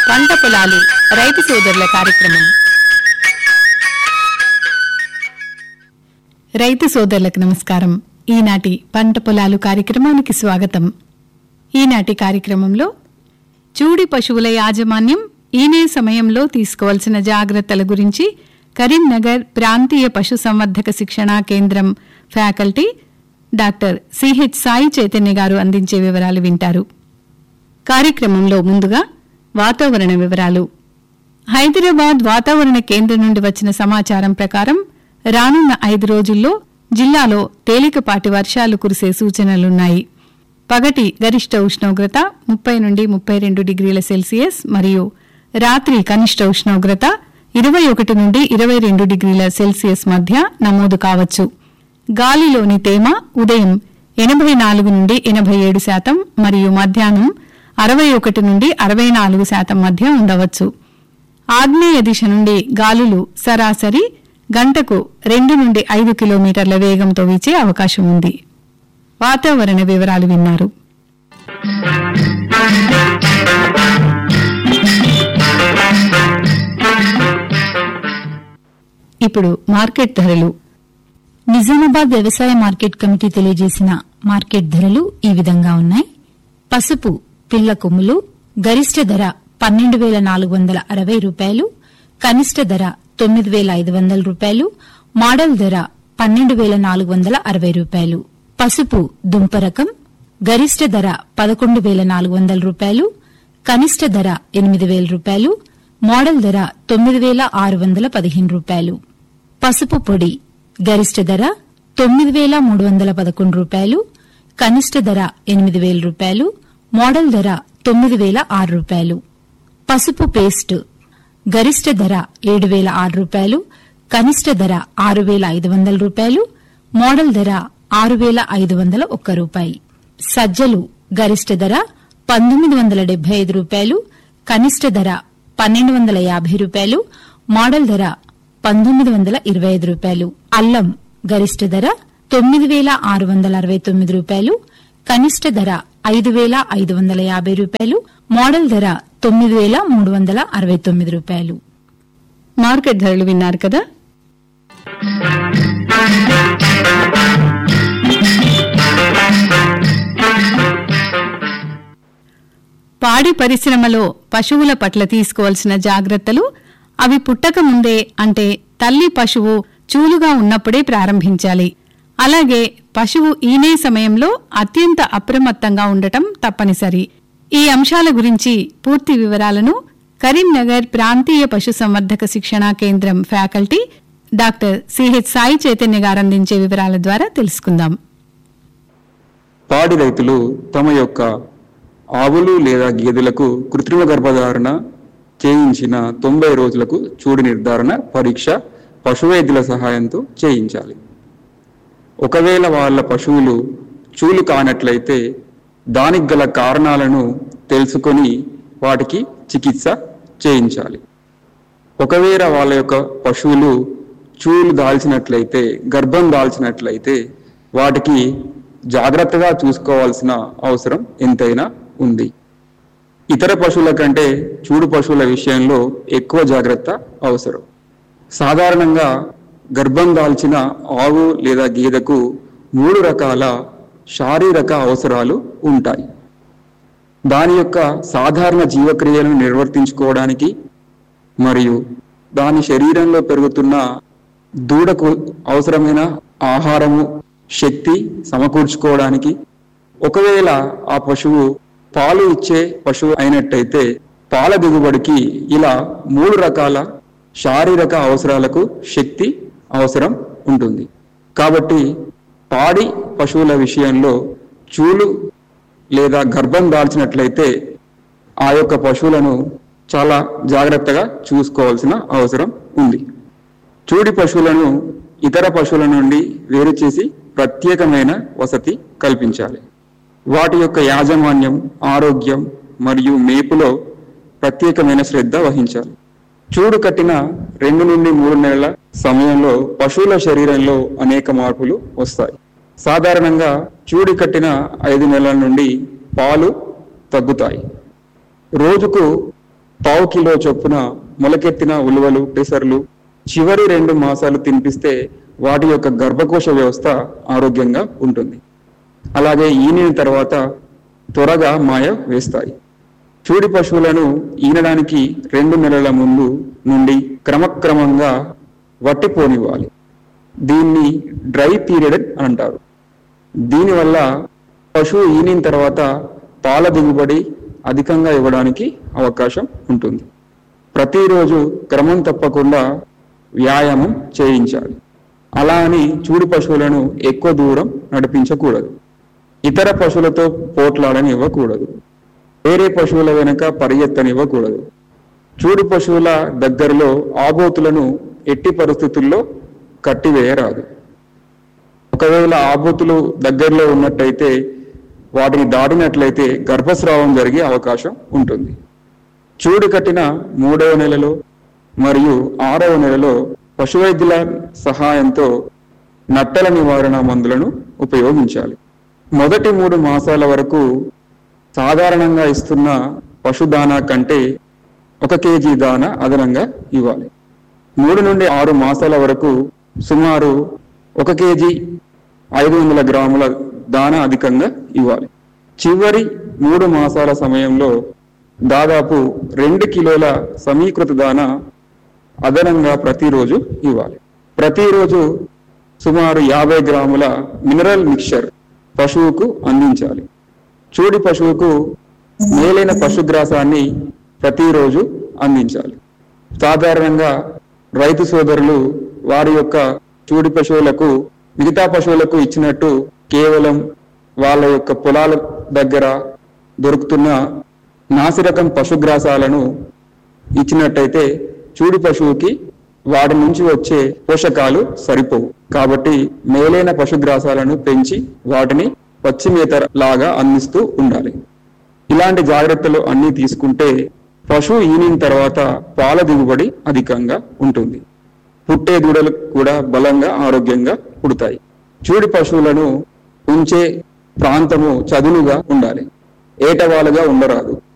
పంట పొలాలు రైతు సోదరుల కార్యక్రమం రైతు సోదరులకు నమస్కారం ఈనాటి పంట పొలాలు కార్యక్రమానికి స్వాగతం ఈనాటి కార్యక్రమంలో చూడి పశువుల యాజమాన్యం ఈనే సమయంలో తీసుకోవాల్సిన జాగ్రత్తల గురించి కరీంనగర్ ప్రాంతీయ పశు సంవర్ధక శిక్షణా కేంద్రం faculty doctor C H Sai Chaitanya garu అందించే వివరాలు వింటారు కార్యక్రమంలో ముందుగా వాతావరణ వివరాలు హైదరాబాద్ వాతావరణ కేంద్రం నుండి వచ్చిన సమాచారం ప్రకారం రానున్న ఐదు రోజుల్లో జిల్లాలో తేలికపాటి వర్షాలు కురిసే సూచనలున్నాయి పగటి గరిష్ట ఉష్ణోగ్రత ముప్పై నుండి ముప్పై రెండు డిగ్రీల సెల్సియస్ మరియు రాత్రి కనిష్ట ఉష్ణోగ్రత ఇరవై ఒకటి నుండి ఇరవై రెండు డిగ్రీల సెల్సియస్ మధ్య నమోదు కావచ్చు గాలిలోని తేమ ఉదయం ఎనభై నాలుగు నుండి ఎనభై ఏడు శాతం మరియు మధ్యాహ్నం అరవై ఒకటి నుండి అరవై నాలుగు శాతం మధ్య ఉండవచ్చు ఆగ్నేయ దిశ నుండి గాలులు సరాసరి గంటకు రెండు నుండి ఐదు కిలోమీటర్ల వేగంతో వీచే అవకాశం ఉంది వాతావరణ వివరాలు విన్నారు ఇప్పుడు మార్కెట్ ధరలు నిజామాబాద్ వ్యవసాయ మార్కెట్ కమిటీ తెలియజేసిన మార్కెట్ ధరలు ఈ విధంగా ఉన్నాయి పసుపు పిల్ల కొమ్ములు గరిష్ట ధర పన్నెండు వేల నాలుగు వందల అరవై రూపాయలు కనిష్ట ధర తొమ్మిది వేల ఐదు వందల రూపాయలు మోడల్ ధర పన్నెండు వేల నాలుగు వందల అరవై రూపాయలు పసుపు దుంప రకం గరిష్ట ధర పదకొండు వేల నాలుగు వందల రూపాయలు కనిష్ట ధర ఎనిమిది వేల రూపాయలు మోడల్ ధర తొమ్మిది వేల ఆరు వందల పదిహేను రూపాయలు పసుపు పొడి గరిష్ట ధర తొమ్మిది వేల మూడు వందల పదకొండు రూపాయలు కనిష్ట ధర ఎనిమిది వేల రూపాయలు మోడల్ ధర తొమ్మిది వేల ఆరు రూపాయలు పసుపు పేస్ట్ గరిష్ట ధర ఏడు వేల ఆరు రూపాయలు కనిష్ట ధర ఆరు వేల ఐదు వందల రూపాయలు మోడల్ ధర ఆరు వేల ఐదు వందల ఒక్క రూపాయి సజ్జలు గరిష్ట ధర పంతొమ్మిది వందల డెబ్బై ఐదు రూపాయలు కనిష్ట ధర పన్నెండు వందల యాభై రూపాయలు మోడల్ ధర పంతొమ్మిది వందల ఇరవై ఐదు రూపాయలు అల్లం గరిష్ట ధర తొమ్మిది వేల ఆరు వందల అరవై తొమ్మిది రూపాయలు కనిష్ట ధర ఐదు వేల ఐదు వందల యాభై రూపాయలు మోడల్ ధర తొమ్మిది వేల మూడు వందల అరవై తొమ్మిది రూపాయలు మార్కెట్ ధరలు విన్నారు కదా పాడి పరిశ్రమలో పశువుల పట్ల తీసుకోవాల్సిన జాగ్రత్తలు అవి పుట్టక ముందే అంటే తల్లి పశువు చూలుగా ఉన్నప్పుడే ప్రారంభించాలి అలాగే పశువు ఈనే సమయంలో అత్యంత అప్రమత్తంగా ఉండటం తప్పనిసరి ఈ అంశాల గురించి పూర్తి వివరాలను కరీంనగర్ ప్రాంతీయ పశు సంవర్ధక శిక్షణా కేంద్రం faculty doctor C H Sai Chaitanya garu అందించే వివరాల ద్వారా తెలుసుకుందాం పాడి రైతులు తమ యొక్క ఆవులు లేదా గేదెలకు కృత్రిమ గర్భధారణ చేయించిన తొంభై రోజులకు చూడు నిర్ధారణ పరీక్ష పశువైద్యుల సహాయంతో చేయించాలి ఒకవేళ వాళ్ళ పశువులు చూలు కానట్లయితే దానికి గల కారణాలను తెలుసుకొని వాటికి చికిత్స చేయించాలి ఒకవేళ వాళ్ళ యొక్క పశువులు చూలు దాల్చినట్లయితే గర్భం దాల్చినట్లయితే వాటికి జాగ్రత్తగా చూసుకోవాల్సిన అవసరం ఎంతైనా ఉంది ఇతర పశువుల కంటే చూడు పశువుల విషయంలో ఎక్కువ జాగ్రత్త అవసరం సాధారణంగా గర్భం దాల్చిన ఆవు లేదా గేదెకు మూడు రకాల శారీరక అవసరాలు ఉంటాయి దాని యొక్క సాధారణ జీవక్రియలను నిర్వర్తించుకోవడానికి మరియు దాని శరీరంలో పెరుగుతున్న దూడకు అవసరమైన ఆహారము శక్తి సమకూర్చుకోవడానికి ఒకవేళ ఆ పశువు పాలు ఇచ్చే పశువు అయినట్టయితే పాల దిగుబడికి ఇలా మూడు రకాల శారీరక అవసరాలకు శక్తి అవసరం ఉంటుంది కాబట్టి పాడి పశువుల విషయంలో చూలు లేదా గర్భం దాల్చినట్లయితే ఆ యొక్క పశువులను చాలా జాగ్రత్తగా చూసుకోవాల్సిన అవసరం ఉంది చూడి పశువులను ఇతర పశువుల నుండి వేరు చేసి ప్రత్యేకమైన వసతి కల్పించాలి వాటి యొక్క యాజమాన్యం ఆరోగ్యం మరియు మేపులో ప్రత్యేకమైన శ్రద్ధ వహించాలి చూడు కట్టిన రెండు నుండి మూడు నెలల సమయంలో పశువుల శరీరంలో అనేక మార్పులు వస్తాయి సాధారణంగా చూడి కట్టిన ఐదు నెలల నుండి పాలు తగ్గుతాయి రోజుకు పావు కిలో చొప్పున మొలకెత్తిన ఉలువలు పెసర్లు చివరి రెండు మాసాలు తినిపిస్తే వాటి యొక్క గర్భకోశ వ్యవస్థ ఆరోగ్యంగా ఉంటుంది అలాగే ఈనిన తర్వాత త్వరగా మాయ వేస్తాయి చూడి పశువులను ఈనడానికి రెండు నెలల ముందు నుండి క్రమక్రమంగా వట్టిపోనివ్వాలి దీన్ని డ్రై పీరియడ్ అని అంటారు దీనివల్ల పశువు ఈనిన తర్వాత పాల దిగుబడి అధికంగా ఇవ్వడానికి అవకాశం ఉంటుంది ప్రతిరోజు క్రమం తప్పకుండా వ్యాయామం చేయించాలి అలా అని చూడి పశువులను ఎక్కువ దూరం నడిపించకూడదు ఇతర పశువులతో పోట్లాడనివ్వకూడదు వేరే పశువుల వెనుక పరిగెత్తనివ్వకూడదు చూడు పశువుల దగ్గరలో ఆబోతులను ఎట్టి పరిస్థితుల్లో కట్టివేయరాదు ఒకవేళ ఆబోతులు దగ్గరలో ఉన్నట్టయితే వాటిని దాటినట్లయితే గర్భస్రావం జరిగే అవకాశం ఉంటుంది చూడు కట్టిన మూడవ నెలలో మరియు ఆరవ నెలలో పశువైద్యుల సహాయంతో నట్టల నివారణ మందులను ఉపయోగించాలి మొదటి మూడు మాసాల వరకు సాధారణంగా ఇస్తున్న పశుదానా కంటే ఒక కేజీ దానా అదనంగా ఇవ్వాలి మూడు నుండి ఆరు మాసాల వరకు సుమారు ఒక కేజీ ఐదు వందల గ్రాముల దానా అధికంగా ఇవ్వాలి చివరి మూడు మాసాల సమయంలో దాదాపు రెండు కిలోల సమీకృత దానా అదనంగా ప్రతిరోజు ఇవ్వాలి ప్రతిరోజు సుమారు యాభై గ్రాముల మినరల్ మిక్చర్ పశువుకు అందించాలి చూడి పశువుకు మేలైన పశుగ్రాసాన్ని ప్రతిరోజు అందించాలి సాధారణంగా రైతు సోదరులు వారి యొక్క చూడి పశువులకు మిగతా పశువులకు ఇచ్చినట్టు కేవలం వాళ్ళ యొక్క పొలాల దగ్గర దొరుకుతున్న నాసిరకం పశుగ్రాసాలను ఇచ్చినట్టయితే చూడి పశువుకి వాటి నుంచి వచ్చే పోషకాలు సరిపోవు కాబట్టి మేలైన పశుగ్రాసాలను పెంచి వాటిని పచ్చి మేత లాగా అందిస్తూ ఉండాలి ఇలాంటి జాగ్రత్తలు అన్ని తీసుకుంటే పశువు ఈనిన తర్వాత పాల దిగుబడి అధికంగా ఉంటుంది పుట్టే దూడలు కూడా బలంగా ఆరోగ్యంగా పుడతాయి చూడి పశువులను ఉంచే ప్రాంతము చదునుగా ఉండాలి ఏటవాలుగా ఉండరాదు